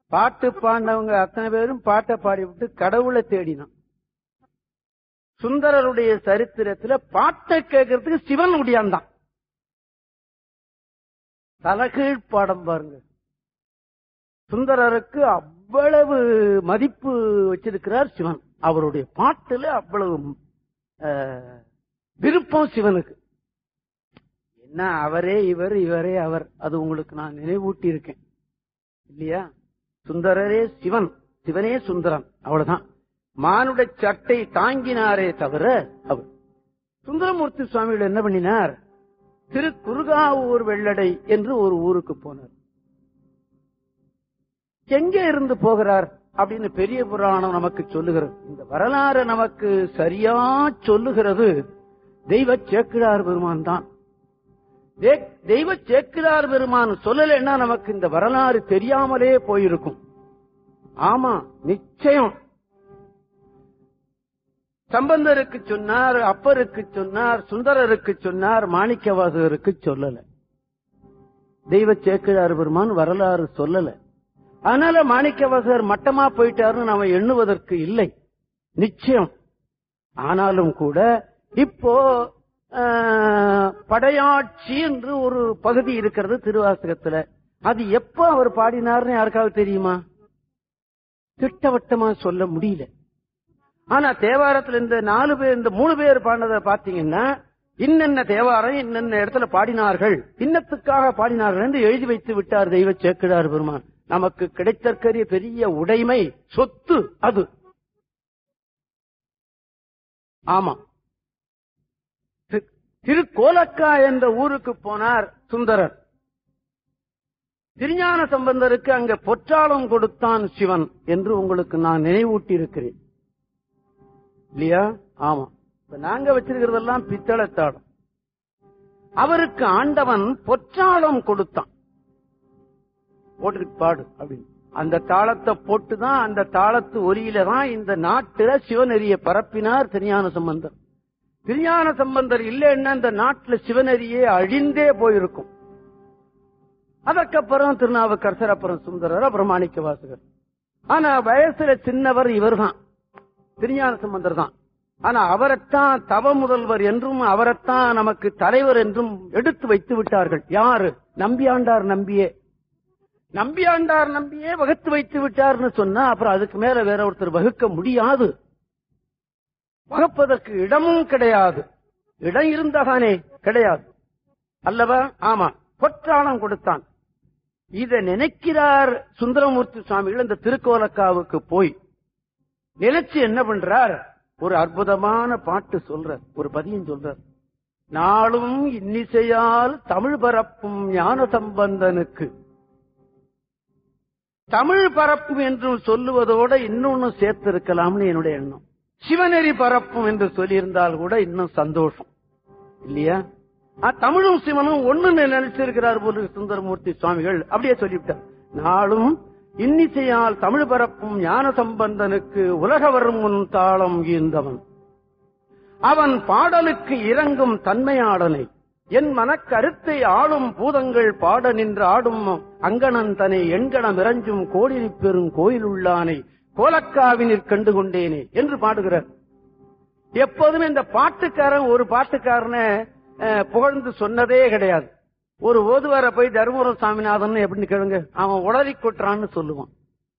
பாட்டு பாடினவங்க அத்தனை பேரும் பாட்டை பாடிவிட்டு கடவுளை தேடினான் சுந்தரருடைய சரித்திரத்துல பாட்டை கேட்கறதுக்கு சிவன் உடையாந்தான் தலகீழ் பாடம் பாருங்க சுந்தரருக்கு அவ்வளவு மதிப்பு வச்சிருக்கிறார் சிவன் அவருடைய பாட்டுல அவ்வளவு அஹ், விருப்பம் சிவனுக்கு என்ன அவரே இவர் இவரே அவர் அது உங்களுக்கு நான் நினைவூட்டி இருக்கேன் இல்லையா சுந்தரரே சிவன் சிவனே சுந்தரன் அவ்வளவுதான் மானுட சட்டை தாங்கினாரே தவிர அவர் சுந்தரமூர்த்தி சுவாமிகள் என்ன பண்ணினார் திரு குருகாவூர் வெள்ளடை என்று ஒரு ஊருக்கு போனார் எங்கே இருந்து போகிறார் அப்படின்னு பெரிய புராணம் நமக்கு சொல்லுகிறது இந்த வரலாறு நமக்கு சரியா சொல்லுகிறது தெய்வ சேக்கிழார் பெருமான் தான் தே- தெய்வ சேக்கிழார் பெருமான் சொல்லலைன்னா நமக்கு இந்த வரலாறு தெரியாமலே போயிருக்கும் ஆமா நிச்சயம் சம்பந்தருக்கு சொன்னார் அப்பருக்கு சொன்னார் சுந்தரருக்கு சொன்னார் மாணிக்கவாசகருக்கு சொல்லல தெய்வ சேக்கிழார் பெருமான் வரலாறு சொல்லல அதனால மாணிக்கவாசகர் மட்டமா போயிட்டாருன்னு நாம எண்ணுவதற்கு இல்லை நிச்சயம் ஆனாலும் கூட இப்போ ஆஹ், படையாட்சி என்று ஒரு பகுதி இருக்கிறது திருவாசகத்துல அது எப்ப அவர் பாடினார்னு யாருக்காவது தெரியுமா திட்டவட்டமா சொல்ல முடியல ஆனா தேவாரத்துல இந்த நாலு பேர் இந்த மூணு பேர் பாடினதை பாத்தீங்கன்னா இன்னென்ன தேவாரம் இன்னென்ன இடத்துல பாடினார்கள் இன்னத்துக்காக பாடினார்கள் என்று எழுதி வைத்து விட்டார் தெய்வ சேக்கிழார் பெருமான் நமக்கு கிடைத்தற்கரிய பெரிய உடைமை சொத்து அது ஆமா தி- திருக்கோலக்கா என்ற ஊருக்கு போனார் சுந்தரர் திருஞான சம்பந்தருக்கு அங்க பொற்றாளம் கொடுத்தான் சிவன் என்று உங்களுக்கு நான் நினைவூட்டி இருக்கிறேன் இல்லையா ஆமா இப்ப நாங்க வச்சிருக்கிறதெல்லாம் பித்தளத்தாடம் அவருக்கு ஆண்டவன் பொற்றாளம் கொடுத்தான் போட்டுக்கிட்டு பாடு அப்படின்னு அந்த தாளத்தை போட்டுதான் அந்த தாளத்து ஒலியில தான் இந்த நாட்டுல சிவநெறிய பரப்பினார் திருஞான சம்பந்தர் திருஞான சம்பந்தர் இல்லைன்னா இந்த நாட்டுல சிவநெறியே அழிந்தே போயிருக்கும் அதற்கப்புறம் திருநாவுக்கரசர் அப்புறம் சுந்தரர் அப்புறம் மாணிக்க வாசகர் ஆனா வயசுல சின்னவர் இவர்தான் திருஞான சம்பந்தர் தான் ஆனா அவரைத்தான் தவ முதல்வர் என்றும் அவரைத்தான் நமக்கு தலைவர் என்றும் எடுத்து வைத்து விட்டார்கள் யாரு நம்பியாண்டார் நம்பியே நம்பியாண்டார் நம்பியே வகுத்து வைத்து விட்டார்னு சொன்னா அப்புறம் அதுக்கு மேல வேற ஒருத்தர் வகுக்க முடியாது வகுப்பதற்கு இடமும் கிடையாது இடம் இருந்தாதானே கிடையாது அல்லவா ஆமா பொற்றாளம் கொடுத்தான் இத நினைக்கிறார் சுந்தரமூர்த்தி சுவாமிகள் இந்த திருக்கோலக்காவுக்கு போய் நினைச்சு என்ன பண்றார் ஒரு அற்புதமான பாட்டு சொல்றார் ஒரு பதியம் சொல்றார் நாளும் இன்னிசையால் தமிழ் பரப்பும் ஞான சம்பந்தனுக்கு தமிழ் பரப்பும் என்று சொல்லுவதோட இன்னொன்னு சேர்த்து இருக்கலாம்னு என்னுடைய எண்ணம் சிவநெறி பரப்பும் என்று சொல்லியிருந்தால் கூட இன்னும் சந்தோஷம் இல்லையா ஆ, தமிழும் சிவனும் ஒண்ணுன்னு நினைச்சிருக்கிறார் போல சுந்தரமூர்த்தி சுவாமிகள் அப்படியே சொல்லிவிட்டார் நாளும் இன்னிசையால் தமிழ் பரப்பும் ஞான சம்பந்தனுக்கு உலக வரும் முன் தாளம் ஈந்தவன் அவன் பாடலுக்கு இறங்கும் தன்மையாடனை என் மனக்கருத்தை ஆளும் பூதங்கள் பாட நின்று ஆடும் அங்கணன் தனை எண்கணம் இறஞ்சும் கோடிரி பெறும் கோயில் உள்ளானை கோலக்காவினிற் கண்டு கொண்டேனே என்று பாடுகிறார் எப்போதுமே இந்த பாட்டுக்காரன் ஒரு பாட்டுக்காரனை அஹ், புகழ்ந்து சொன்னதே கிடையாது ஒரு ஓதுவார போய் தருமபுரம் சாமிநாதன் எப்படின்னு கேளுங்க அவன் உளறி கொட்டுறான்னு சொல்லுவான்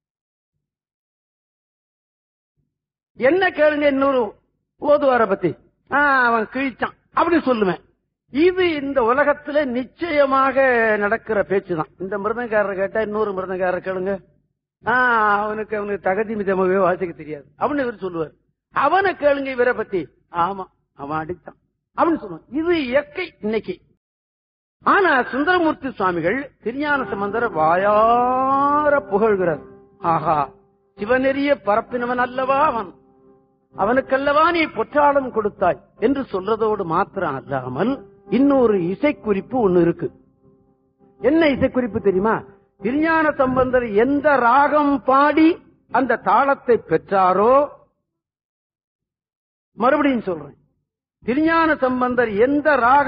என்ன கேளுங்க இன்னொரு ஓதுவார பத்தி ஆ, அவன் கிழிச்சான் அப்படி சொல்லுவேன் இது இந்த உலகத்துல நிச்சயமாக நடக்கிற பேச்சுதான் இந்த மிருதங்காரர் கேட்டா இன்னொரு மிருதங்காரர் கேளுங்க ஆ, அவனுக்கு அவனுக்கு தகுதி மிதமாகவே வாசிக்க தெரியாது அப்படின்னு இவர் சொல்லுவார் அவனை கேளுங்க இவரை பத்தி ஆமா அவன் அடித்தான் அப்படின்னு சொல்லுவான் இது இயற்கை இன்னைக்கு ஆனா சுந்தரமூர்த்தி சுவாமிகள் திருஞான சம்பந்தர வாயார புகழ்கிறார் ஆஹா சிவநெறிய பரப்பினவன் அல்லவா அவன் அவனுக்கல்லவா நீ பொற்றாளம் கொடுத்தாய் என்று சொல்றதோடு மாத்திரம் அல்லாமல் இன்னொரு இசைக்குறிப்பு ஒண்ணு இருக்கு என்ன இசைக்குறிப்பு தெரியுமா திருஞான சம்பந்தர் எந்த ராகம் பாடி அந்த தாளத்தை பெற்றாரோ மறுபடியும் சொல்றேன் திருஞான சம்பந்தர் எந்த ராகம்